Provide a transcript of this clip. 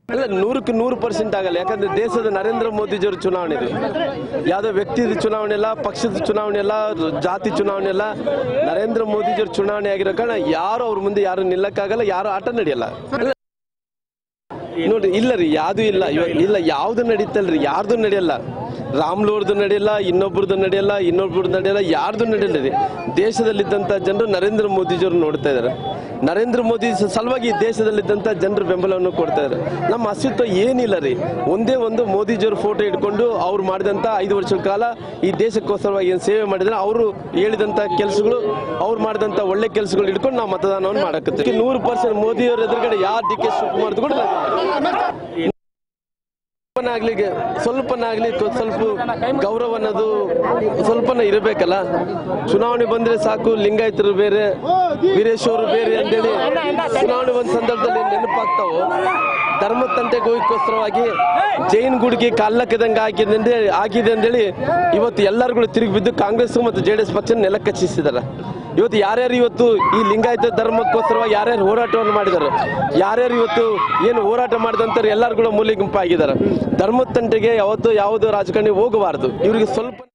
ಅಲ್ಲ ನೂರಕ್ಕೆ ನೂರು ಪರ್ಸೆಂಟ್ ಆಗಲ್ಲ ಯಾಕಂದ್ರೆ ದೇಶದ ನರೇಂದ್ರ ಮೋದಿಜಿಯವರ ಚುನಾವಣೆ ಇದು ಯಾವುದೋ ವ್ಯಕ್ತಿದ ಚುನಾವಣೆ ಅಲ್ಲ ಪಕ್ಷದ ಚುನಾವಣೆ ಅಲ್ಲ ಜಾತಿ ಚುನಾವಣೆ ಅಲ್ಲ ನರೇಂದ್ರ ಮೋದಿಜಿಯವ್ರ ಚುನಾವಣೆ ಆಗಿರೋ ಕಾರಣ ಯಾರು ಅವ್ರ ಮುಂದೆ ಯಾರು ನಿಲ್ಲಕ್ಕಾಗಲ್ಲ ಯಾರು ಆಟ ನಡೆಯಲ್ಲ ಅಲ್ಲ, ನೋಡ್ರಿ ಇಲ್ಲ ರೀ ಯಾವ್ದು ಇಲ್ಲ ಇವಾಗ ಇಲ್ಲ ಯಾವ್ದು ನಡೀತಲ್ರಿ ಯಾರ್ದು ನಡೆಯಲ್ಲ ರಾಮ್ಲೋರ್ದು ನಡೆಯಲ್ಲ ಇನ್ನೊಬ್ರದ್ದು ನಡೆಯಲ್ಲ ಇನ್ನೊಬ್ರದ್ದು ನಡೆಯಲ್ಲ ಯಾರ್ದು ನಡೆಯಲ್ಲ ರೀ ದೇಶದಲ್ಲಿದ್ದಂಥ ಜನರು ನರೇಂದ್ರ ಮೋದಿಜಿಯವ್ರು ನೋಡ್ತಾ ಇದ್ದಾರೆ ನರೇಂದ್ರ ಮೋದಿ ಸ- ಸಲುವಾಗಿ ಈ ದೇಶದಲ್ಲಿದ್ದಂಥ ಜನರು ಬೆಂಬಲವನ್ನು ಕೊಡ್ತಾ ಇದ್ದಾರೆ ನಮ್ಮ ಅಸ್ತಿತ್ವ ಏನಿಲ್ಲ ರೀ ಒಂದೇ ಒಂದು ಮೋದಿಜಿಯವ್ರ ಫೋಟೋ ಇಟ್ಕೊಂಡು ಅವ್ರು ಮಾಡಿದಂಥ ಐದು ವರ್ಷಗಳ ಕಾಲ ಈ ದೇಶಕ್ಕೋಸ್ಕರವಾಗಿ ಏನು ಸೇವೆ ಮಾಡಿದ್ರೆ ಅವರು ಹೇಳಿದಂಥ ಕೆಲಸಗಳು ಅವ್ರು ಮಾಡಿದಂಥ ಒಳ್ಳೆ ಕೆಲಸಗಳು ಇಟ್ಕೊಂಡು ನಾವು ಮತದಾನವನ್ನು ಮಾಡಕತ್ತೀವಿ ನೂರು ಪರ್ಸೆಂಟ್ ಮೋದಿಯವರ ಎದುರುಗಡೆ ಯಾರು ಡಿ ಕೆ ಶಿವಕುಮಾರ್ ಕೂಡ ಸ್ವಲ್ಪನಾಗ್ಲಿ ಸ್ವಲ್ಪನಾಗ್ಲಿ ಕ- ಸ್ವಲ್ಪ ಗೌರವ ಅನ್ನೋದು ಸ್ವಲ್ಪನ ಇರಬೇಕಲ್ಲ ಚುನಾವಣೆ ಬಂದ್ರೆ ಸಾಕು ಲಿಂಗಾಯತರು ಬೇರೆ ವೀರೇಶ್ವರು ಬೇರೆ ಅಂತೇಳಿ ಚುನಾವಣೆ ಒಂದ್ ಸಂದರ್ಭದಲ್ಲಿ ನೆನಪಾಗ್ತಾವು ಧರ್ಮದ ತಂಟೆಗೋಸ್ಕರವಾಗಿ ಜೈನ್ ಗುಡಿಗೆ ಕಲ್ಲಕ್ಕದಂಗೆ ಹಾಕಿದೆ ಹಾಕಿದೆ ಅಂತೇಳಿ ಇವತ್ತು ಎಲ್ಲರಿಗೂ ತಿರುಗಿ ಬಿದ್ದು ಕಾಂಗ್ರೆಸ್ ಮತ್ತು ಜೆ ಡಿ ಎಸ್ ಪಕ್ಷ ನೆಲ ಕಚ್ಚಿಸಿದಾರೆ ಇವತ್ತು ಯಾರ್ಯಾರು ಇವತ್ತು ಈ ಲಿಂಗಾಯತ ಧರ್ಮಕ್ಕೋಸ್ಕರವಾಗಿ ಯಾರ್ಯಾರು ಹೋರಾಟವನ್ನು ಮಾಡಿದ್ದಾರೆ ಯಾರ್ಯಾರು ಇವತ್ತು ಏನು ಹೋರಾಟ ಮಾಡಿದಂತಾರೆ ಎಲ್ಲರೂ ಕೂಡ ಮೂಲೆ ಗುಂಪಾಗಿದ್ದಾರೆ ಧರ್ಮದ ತಂಟೆಗೆ ಯಾವತ್ತು ಯಾವುದೋ ರಾಜಕಾರಣಿ ಹೋಗಬಾರದು ಇವರಿಗೆ ಸ್ವಲ್ಪ